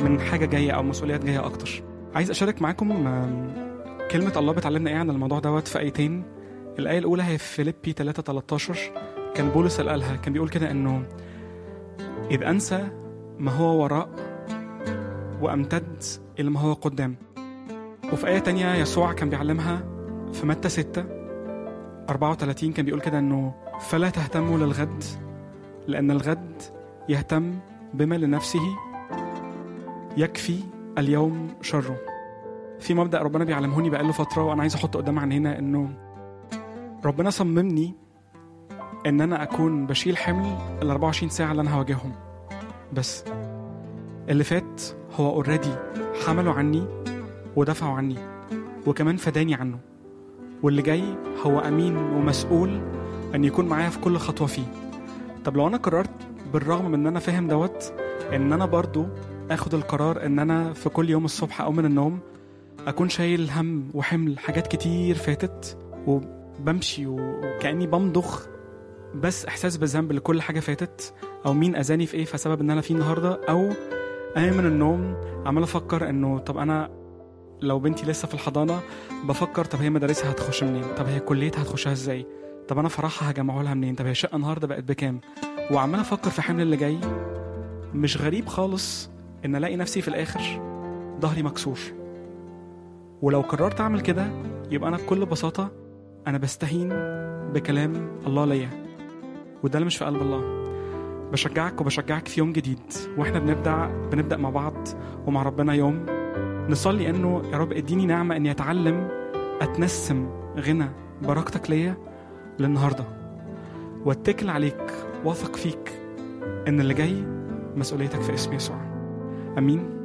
من حاجه جايه او مسؤوليات جايه اكتر عايز اشارك معاكم آم، كلمه الله بتعلمنا ايه عن الموضوع دوت في ايتين الايه الاولى هي في فيليبي 3 13 كان بولس اللي قالها كان بيقول كده انه اذ انسى ما هو وراء وامتد الى ما هو قدام وفي آية تانية يسوع كان بيعلمها في متى 6 34 كان بيقول كده انه فلا تهتموا للغد لأن الغد يهتم بما لنفسه يكفي اليوم شره في مبدأ ربنا بيعلمهوني بقاله فترة وأنا عايز أحطه قدام عينينا إنه ربنا صممني إن أنا أكون بشيل حمل ال 24 ساعة اللي أنا هواجههم بس اللي فات هو اوريدي حمله عني ودفعه عني وكمان فداني عنه واللي جاي هو امين ومسؤول ان يكون معايا في كل خطوه فيه طب لو انا قررت بالرغم من ان انا فاهم دوت ان انا برضو اخد القرار ان انا في كل يوم الصبح اقوم من النوم اكون شايل هم وحمل حاجات كتير فاتت وبمشي وكاني بمضخ بس احساس بالذنب لكل حاجه فاتت او مين اذاني في ايه فسبب ان انا فيه النهارده او قايم من النوم عمال افكر انه طب انا لو بنتي لسه في الحضانه بفكر طب هي مدارسها هتخش منين طب هي كليتها هتخشها ازاي طب انا فرحها هجمعه لها منين طب هي شقه النهارده بقت بكام وعمال افكر في حمل اللي جاي مش غريب خالص ان الاقي نفسي في الاخر ظهري مكسور ولو قررت اعمل كده يبقى انا بكل بساطه انا بستهين بكلام الله ليا وده اللي مش في قلب الله بشجعك وبشجعك في يوم جديد واحنا بنبدا بنبدا مع بعض ومع ربنا يوم نصلي انه يا رب اديني نعمه اني اتعلم اتنسم غنى بركتك ليا للنهارده واتكل عليك واثق فيك ان اللي جاي مسؤوليتك في اسم يسوع امين